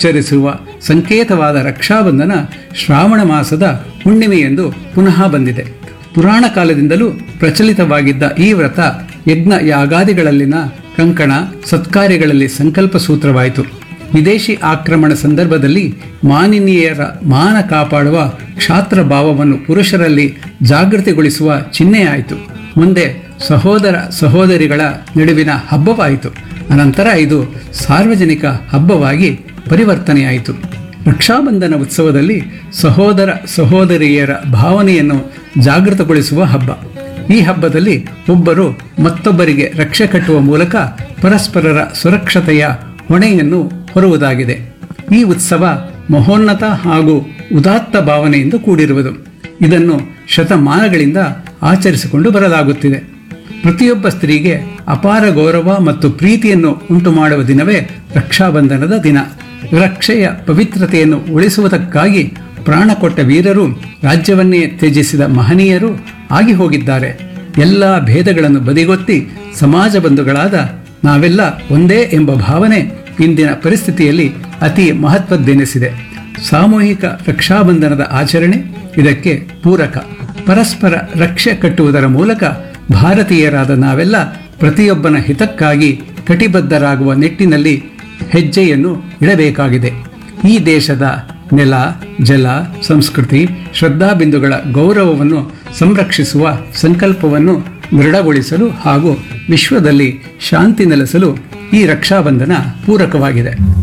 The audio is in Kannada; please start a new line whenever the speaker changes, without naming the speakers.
ಆಚರಿಸುವ ಸಂಕೇತವಾದ ರಕ್ಷಾಬಂಧನ ಶ್ರಾವಣ ಮಾಸದ ಹುಣ್ಣಿಮೆ ಎಂದು ಪುನಃ ಬಂದಿದೆ ಪುರಾಣ ಕಾಲದಿಂದಲೂ ಪ್ರಚಲಿತವಾಗಿದ್ದ ಈ ವ್ರತ ಯಜ್ಞ ಯಾಗಾದಿಗಳಲ್ಲಿನ ಕಂಕಣ ಸತ್ಕಾರ್ಯಗಳಲ್ಲಿ ಸಂಕಲ್ಪ ಸೂತ್ರವಾಯಿತು ವಿದೇಶಿ ಆಕ್ರಮಣ ಸಂದರ್ಭದಲ್ಲಿ ಮಾನಿನಿಯರ ಮಾನ ಕಾಪಾಡುವ ಕ್ಷಾತ್ರ ಭಾವವನ್ನು ಪುರುಷರಲ್ಲಿ ಜಾಗೃತಿಗೊಳಿಸುವ ಚಿಹ್ನೆಯಾಯಿತು ಮುಂದೆ ಸಹೋದರ ಸಹೋದರಿಗಳ ನಡುವಿನ ಹಬ್ಬವಾಯಿತು ಅನಂತರ ಇದು ಸಾರ್ವಜನಿಕ ಹಬ್ಬವಾಗಿ ಪರಿವರ್ತನೆಯಾಯಿತು ರಕ್ಷಾಬಂಧನ ಉತ್ಸವದಲ್ಲಿ ಸಹೋದರ ಸಹೋದರಿಯರ ಭಾವನೆಯನ್ನು ಜಾಗೃತಗೊಳಿಸುವ ಹಬ್ಬ ಈ ಹಬ್ಬದಲ್ಲಿ ಒಬ್ಬರು ಮತ್ತೊಬ್ಬರಿಗೆ ರಕ್ಷೆ ಕಟ್ಟುವ ಮೂಲಕ ಪರಸ್ಪರರ ಸುರಕ್ಷತೆಯ ಹೊಣೆಯನ್ನು ಹೊರುವುದಾಗಿದೆ ಈ ಉತ್ಸವ ಮಹೋನ್ನತ ಹಾಗೂ ಉದಾತ್ತ ಭಾವನೆಯಿಂದ ಕೂಡಿರುವುದು ಇದನ್ನು ಶತಮಾನಗಳಿಂದ ಆಚರಿಸಿಕೊಂಡು ಬರಲಾಗುತ್ತಿದೆ ಪ್ರತಿಯೊಬ್ಬ ಸ್ತ್ರೀಗೆ ಅಪಾರ ಗೌರವ ಮತ್ತು ಪ್ರೀತಿಯನ್ನು ಉಂಟು ಮಾಡುವ ದಿನವೇ ರಕ್ಷಾಬಂಧನದ ದಿನ ರಕ್ಷೆಯ ಪವಿತ್ರತೆಯನ್ನು ಉಳಿಸುವುದಕ್ಕಾಗಿ ಪ್ರಾಣ ಕೊಟ್ಟ ವೀರರು ರಾಜ್ಯವನ್ನೇ ತ್ಯಜಿಸಿದ ಮಹನೀಯರು ಆಗಿ ಹೋಗಿದ್ದಾರೆ ಎಲ್ಲ ಭೇದಗಳನ್ನು ಬದಿಗೊತ್ತಿ ಸಮಾಜ ಬಂಧುಗಳಾದ ನಾವೆಲ್ಲ ಒಂದೇ ಎಂಬ ಭಾವನೆ ಇಂದಿನ ಪರಿಸ್ಥಿತಿಯಲ್ಲಿ ಅತಿ ಮಹತ್ವದ್ದೆನಿಸಿದೆ ಸಾಮೂಹಿಕ ರಕ್ಷಾಬಂಧನದ ಆಚರಣೆ ಇದಕ್ಕೆ ಪೂರಕ ಪರಸ್ಪರ ರಕ್ಷೆ ಕಟ್ಟುವುದರ ಮೂಲಕ ಭಾರತೀಯರಾದ ನಾವೆಲ್ಲ ಪ್ರತಿಯೊಬ್ಬನ ಹಿತಕ್ಕಾಗಿ ಕಟಿಬದ್ಧರಾಗುವ ನಿಟ್ಟಿನಲ್ಲಿ ಹೆಜ್ಜೆಯನ್ನು ಇಡಬೇಕಾಗಿದೆ ಈ ದೇಶದ ನೆಲ ಜಲ ಸಂಸ್ಕೃತಿ ಶ್ರದ್ಧಾಬಿಂದುಗಳ ಗೌರವವನ್ನು ಸಂರಕ್ಷಿಸುವ ಸಂಕಲ್ಪವನ್ನು ದೃಢಗೊಳಿಸಲು ಹಾಗೂ ವಿಶ್ವದಲ್ಲಿ ಶಾಂತಿ ನೆಲೆಸಲು ಈ ರಕ್ಷಾಬಂಧನ ಪೂರಕವಾಗಿದೆ